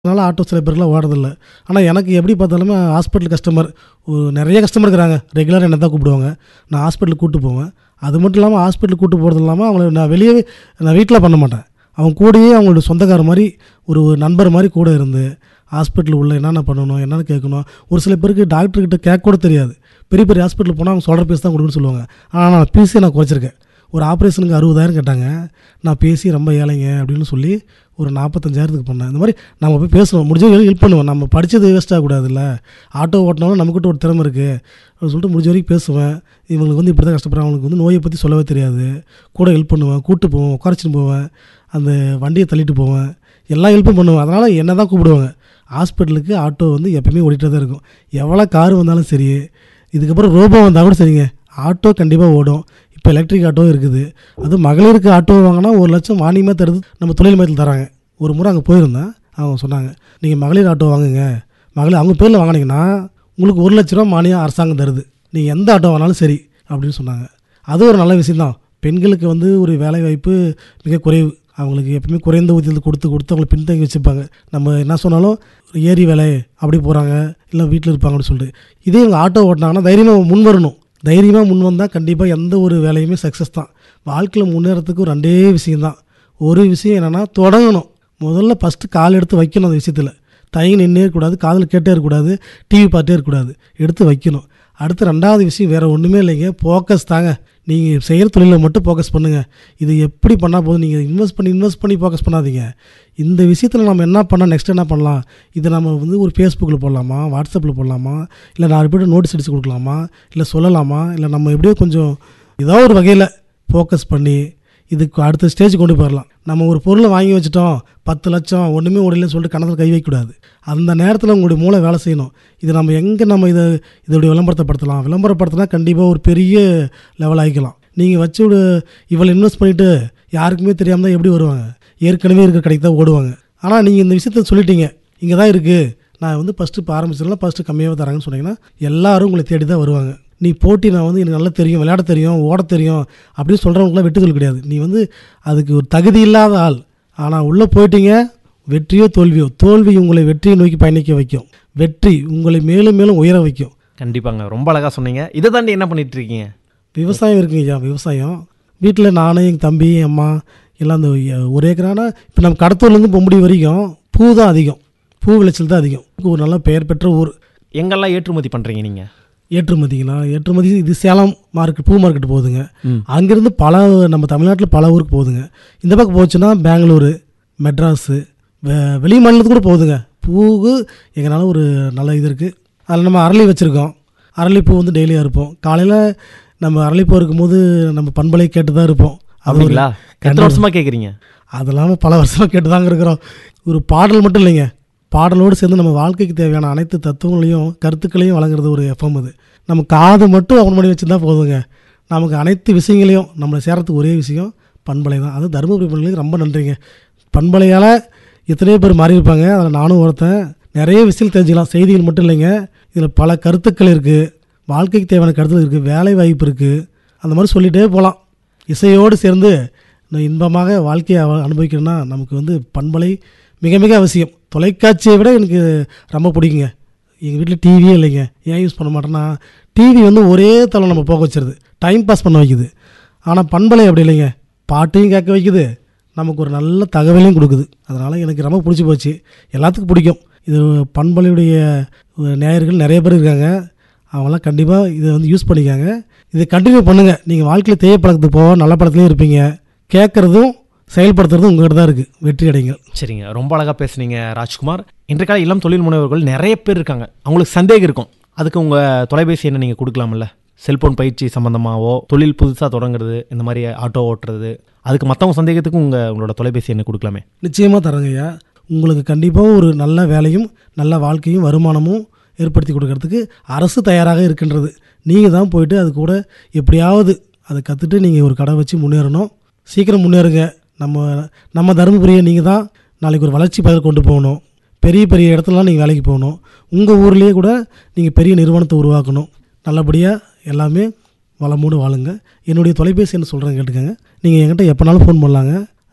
அதனால் ஆட்டோ சில பேருக்குலாம் ஓடுறதில்ல ஆனால் எனக்கு எப்படி பார்த்தாலுமே ஹாஸ்பிட்டல் கஸ்டமர் ஒரு நிறைய கஸ்டமர் இருக்கிறாங்க ரெகுலராக என்ன தான் கூப்பிடுவாங்க நான் ஹாஸ்பிட்டலுக்கு கூப்பிட்டு போவேன் அது மட்டும் இல்லாமல் ஹாஸ்பிட்டலுக்கு கூப்பிட்டு போகிறது இல்லாமல் அவங்கள நான் வெளியே நான் வீட்டில் பண்ண மாட்டேன் அவங்க கூடயே அவங்களோட சொந்தக்கார மாதிரி ஒரு ஒரு நண்பர் மாதிரி கூட இருந்து ஹாஸ்பிட்டல் உள்ள என்னென்ன பண்ணணும் என்னென்னு கேட்கணும் ஒரு சில பேருக்கு டாக்டர்கிட்ட கேட்க கூட தெரியாது பெரிய பெரிய ஹாஸ்பிட்டல் போனால் அவங்க சொல்கிற பேசி தான் கொடுக்குன்னு சொல்லுவாங்க ஆனால் நான் பீஸே நான் குறைச்சிருக்கேன் ஒரு ஆப்ரேஷனுக்கு அறுபதாயிரம் கேட்டாங்க நான் பேசி ரொம்ப ஏழைங்க அப்படின்னு சொல்லி ஒரு நாற்பத்தஞ்சாயிரத்துக்கு பண்ணேன் இந்த மாதிரி நம்ம போய் பேசணும் முடிஞ்ச வரைக்கும் ஹெல்ப் பண்ணுவேன் நம்ம படித்தது வேஸ்ட் ஆகக்கூடாதுல்ல ஆட்டோ ஓட்டினாலும் நமக்கிட்ட ஒரு திறமை இருக்குது அப்படின்னு சொல்லிட்டு முடிஞ்ச வரைக்கும் பேசுவேன் இவங்களுக்கு வந்து இப்படி தான் கஷ்டப்படுறாங்க அவங்களுக்கு வந்து நோயை பற்றி சொல்லவே தெரியாது கூட ஹெல்ப் பண்ணுவேன் கூட்டு போவேன் உட்காரச்சின்னு போவேன் அந்த வண்டியை தள்ளிட்டு போவேன் எல்லா ஹெல்ப்பும் பண்ணுவேன் அதனால் என்ன தான் கூப்பிடுவாங்க ஹாஸ்பிட்டலுக்கு ஆட்டோ வந்து எப்பயுமே ஓடிட்டே தான் இருக்கும் எவ்வளோ கார் வந்தாலும் சரி இதுக்கப்புறம் ரோபோ வந்தால் கூட சரிங்க ஆட்டோ கண்டிப்பாக ஓடும் இப்போ எலக்ட்ரிக் ஆட்டோ இருக்குது அது மகளிருக்கு ஆட்டோ வாங்கினா ஒரு லட்சம் மானியமாக தருது நம்ம தொழில் மையத்தில் தராங்க ஒரு முறை அங்கே போயிருந்தேன் அவங்க சொன்னாங்க நீங்கள் மகளிர் ஆட்டோ வாங்குங்க மகளிர் அவங்க பேரில் வாங்கினீங்கன்னா உங்களுக்கு ஒரு லட்ச ரூபா மானியம் அரசாங்கம் தருது நீங்கள் எந்த ஆட்டோ வாங்கினாலும் சரி அப்படின்னு சொன்னாங்க அது ஒரு நல்ல விஷயந்தான் பெண்களுக்கு வந்து ஒரு வேலை வாய்ப்பு மிக குறைவு அவங்களுக்கு எப்பவுமே குறைந்த ஊதியத்தை கொடுத்து கொடுத்து அவங்களை பின்தங்கி வச்சுப்பாங்க நம்ம என்ன சொன்னாலும் ஏரி வேலை அப்படி போகிறாங்க இல்லை வீட்டில் இருப்பாங்க அப்படின்னு சொல்லிட்டு இதே இவங்க ஆட்டோ ஓட்டினாங்கன்னா தைரியமாக முன் வரணும் தைரியமாக முன் வந்தால் கண்டிப்பாக எந்த ஒரு வேலையுமே சக்ஸஸ் தான் வாழ்க்கையில் முன்னேறத்துக்கு ஒரு ரெண்டே விஷயம்தான் ஒரு விஷயம் என்னென்னா தொடங்கணும் முதல்ல ஃபஸ்ட்டு கால் எடுத்து வைக்கணும் அந்த விஷயத்தில் தயங்கி நின்றே இருக்கக்கூடாது காதில் கேட்டே இருக்கக்கூடாது டிவி பார்த்தே இருக்கக்கூடாது எடுத்து வைக்கணும் அடுத்து ரெண்டாவது விஷயம் வேறு ஒன்றுமே இல்லைங்க ஃபோக்கஸ் தாங்க நீங்கள் செய்கிற தொழிலில் மட்டும் ஃபோக்கஸ் பண்ணுங்கள் இது எப்படி பண்ணால் போதும் நீங்கள் இன்வெஸ்ட் பண்ணி இன்வெஸ்ட் பண்ணி ஃபோக்கஸ் பண்ணாதீங்க இந்த விஷயத்தில் நம்ம என்ன பண்ணால் நெக்ஸ்ட் என்ன பண்ணலாம் இதை நம்ம வந்து ஒரு ஃபேஸ்புக்கில் போடலாமா வாட்ஸ்அப்பில் போடலாமா இல்லை நாலு பேர் நோட்டீஸ் அடித்து கொடுக்கலாமா இல்லை சொல்லலாமா இல்லை நம்ம எப்படியோ கொஞ்சம் ஏதோ ஒரு வகையில் ஃபோக்கஸ் பண்ணி இதுக்கு அடுத்த ஸ்டேஜ் கொண்டு போயிடலாம் நம்ம ஒரு பொருளை வாங்கி வச்சுட்டோம் பத்து லட்சம் ஒன்றுமே ஓடலன்னு சொல்லிட்டு கணத்தில் கை வைக்கக்கூடாது அந்த நேரத்தில் உங்களுடைய மூளை வேலை செய்யணும் இது நம்ம எங்கே நம்ம இதை இதோடைய விளம்பரத்தைப்படுத்தலாம் விளம்பரப்படுத்தினா கண்டிப்பாக ஒரு பெரிய லெவல் ஆகிக்கலாம் நீங்கள் வச்சு ஒரு இவ்வளோ இன்வெஸ்ட் பண்ணிவிட்டு யாருக்குமே தெரியாமல் தான் எப்படி வருவாங்க ஏற்கனவே இருக்கிற கடைக்கு தான் ஓடுவாங்க ஆனால் நீங்கள் இந்த விஷயத்த சொல்லிட்டீங்க இங்கே தான் இருக்குது நான் வந்து ஃபஸ்ட்டு இப்போ ஆரம்பிச்சிடலாம் ஃபஸ்ட்டு கம்மியாக தராங்கன்னு சொன்னீங்கன்னா எல்லாரும் உங்களை தேடி தான் வருவாங்க நீ போட்டி நான் வந்து எனக்கு நல்லா தெரியும் விளையாட தெரியும் ஓட தெரியும் அப்படின்னு சொல்கிறவங்களுக்குலாம் வெற்றி தொழில் கிடையாது நீ வந்து அதுக்கு ஒரு தகுதி இல்லாத ஆள் ஆனால் உள்ளே போயிட்டீங்க வெற்றியோ தோல்வியோ தோல்வி உங்களை வெற்றியை நோக்கி பயணிக்க வைக்கும் வெற்றி உங்களை மேலும் மேலும் உயர வைக்கும் கண்டிப்பாங்க ரொம்ப அழகாக சொன்னீங்க இதை தாண்டி என்ன பண்ணிட்டு இருக்கீங்க விவசாயம் இருக்குங்க ஐயா விவசாயம் வீட்டில் நானும் எங்கள் தம்பி என் அம்மா எல்லாம் அந்த ஒரு ஏக்கரானா இப்போ நம்ம கடத்தூர்லேருந்து பொம்படி வரைக்கும் பூ தான் அதிகம் பூ விளைச்சல் தான் அதிகம் ஒரு நல்ல பெயர் பெற்ற ஊர் எங்கெல்லாம் ஏற்றுமதி பண்ணுறீங்க நீங்கள் ஏற்றுமதிங்களா ஏற்றுமதி இது சேலம் மார்க்கெட் பூ மார்க்கெட் போகுதுங்க ம். அங்கேருந்து பல நம்ம தமிழ்நாட்டில் பல ஊருக்கு போகுதுங்க இந்த பக்கம் போச்சுன்னா பெங்களூரு மெட்ராஸு வெ வெளி மாநிலத்துக்கு கூட போகுதுங்க பூவு எங்களால் ஒரு நல்ல இது இருக்குது அதில் நம்ம அரளி வச்சுருக்கோம் அரளிப்பூ வந்து டெய்லியாக இருப்போம் காலையில் நம்ம அரளிப்பூ இருக்கும்போது நம்ம பண்பலை கேட்டு தான் இருப்போம் அது ஒரு அப்படிங்களா எத்தனை வருஷமாக கேட்குறீங்க அதெல்லாம் பல வருஷமாக கேட்டு தாங்க இருக்கிறோம் ஒரு பாடல் மட்டும் இல்லைங்க பாடலோடு சேர்ந்து நம்ம வாழ்க்கைக்கு தேவையான அனைத்து தத்துவங்களையும் கருத்துக்களையும் வழங்குறது ஒரு எஃப்எம் அது நம்ம காது மட்டும் ஓப்பன் பண்ணி வச்சுருந்தா போதுங்க நமக்கு அனைத்து விஷயங்களையும் நம்மளை சேரத்துக்கு ஒரே விஷயம் பண்பலை தான் அது தருமபுரி பண்பலைக்கு ரொம்ப நன்றிங்க பண்பலையால் எத்தனையோ பேர் மாறி இருப்பாங்க அதில் நானும் ஒருத்தன் நிறைய விஷயம் தெரிஞ்சுக்கலாம் செய்திகள் மட்டும் இல்லைங்க இதில் பல கருத்துக்கள் இருக்குது வாழ்க்கைக்கு தேவையான கருத்துக்கள் இருக்குது வேலை வாய்ப்பு இருக்குது அந்த மாதிரி சொல்லிகிட்டே போகலாம் இசையோடு சேர்ந்து நான் இன்பமாக வாழ்க்கையை அவ- அனுபவிக்கணும்னா நமக்கு வந்து பண்பலை மிக மிக அவசியம் தொலைக்காட்சியை விட எனக்கு ரொம்ப பிடிக்குங்க எங்கள் வீட்டில் டிவியே இல்லைங்க ஏன் யூஸ் பண்ண மாட்டேன்னா டிவி வந்து ஒரே தளம் நம்ம போக வச்சிருது டைம் பாஸ் பண்ண வைக்குது ஆனால் பண்பலை அப்படி இல்லைங்க பாட்டையும் கேட்க வைக்குது நமக்கு ஒரு நல்ல தகவலையும் கொடுக்குது அதனால் எனக்கு ரொம்ப பிடிச்சி போச்சு எல்லாத்துக்கும் பிடிக்கும் இது பண்பலையுடைய அஹ், நேயர்கள் நிறைய பேர் இருக்காங்க அவங்களாம் கண்டிப்பாக இதை வந்து யூஸ் பண்ணிக்காங்க இதை கண்டினியூ பண்ணுங்கள் நீங்கள் வாழ்க்கையில் தேய பழக்கத்துக்கு போக நல்ல பழக்கத்துலேயும் இருப்பீங்க கேட்குறதும் செயல்படுத்துறதும் உங்கள்கிட்ட தான் இருக்குது வெற்றி அடைங்கள் சரிங்க ரொம்ப அழகாக பேசுனீங்க ராஜ்குமார் இன்றைய கால இளம் தொழில் முனைவர்கள் நிறைய பேர் இருக்காங்க அவங்களுக்கு சந்தேகம் இருக்கும் அதுக்கு உங்கள் தொலைபேசி என்ன நீங்கள் கொடுக்கலாம்ல செல்போன் பயிற்சி சம்மந்தமாகவோ தொழில் புதுசாக தொடங்குறது இந்த மாதிரி ஆட்டோ ஓட்டுறது அதுக்கு மற்றவங்க சந்தேகத்துக்கும் உங்கள் உங்களோட தொலைபேசி என்ன கொடுக்கலாமே நிச்சயமாக தரங்கய்யா உங்களுக்கு கண்டிப்பாக ஒரு நல்ல வேலையும் நல்ல வாழ்க்கையும் வருமானமும் ஏற்படுத்தி கொடுக்கறதுக்கு அரசு தயாராக இருக்கின்றது நீங்கள் தான் போயிட்டு அது கூட எப்படியாவது அதை கற்றுட்டு நீங்கள் ஒரு கடை வச்சு முன்னேறணும் சீக்கிரம் முன்னேறுங்க நம்ம நம்ம தருமபுரியை நீங்கள் தான் நாளைக்கு ஒரு வளர்ச்சி பதில் கொண்டு போகணும் பெரிய பெரிய இடத்துலலாம் நீங்கள் வேலைக்கு போகணும் உங்கள் ஊர்லேயே கூட நீங்கள் பெரிய நிறுவனத்தை உருவாக்கணும் நல்லபடியாக எல்லாமே வளமோடு வாழுங்க என்னுடைய தொலைபேசி என்ன சொல்கிறேன் கேட்டுக்கங்க நீங்கள் என்கிட்ட எப்போனாலும் ஃபோன் பண்ணலாங்க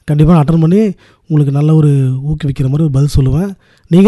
கண்டிப்பாக அட்டன் பண்ணி உங்களுக்கு நல்ல ஒரு ஊக்குவிக்கிற மாதிரி ஒரு பதில் சொல்லுவேன் நீங்கள்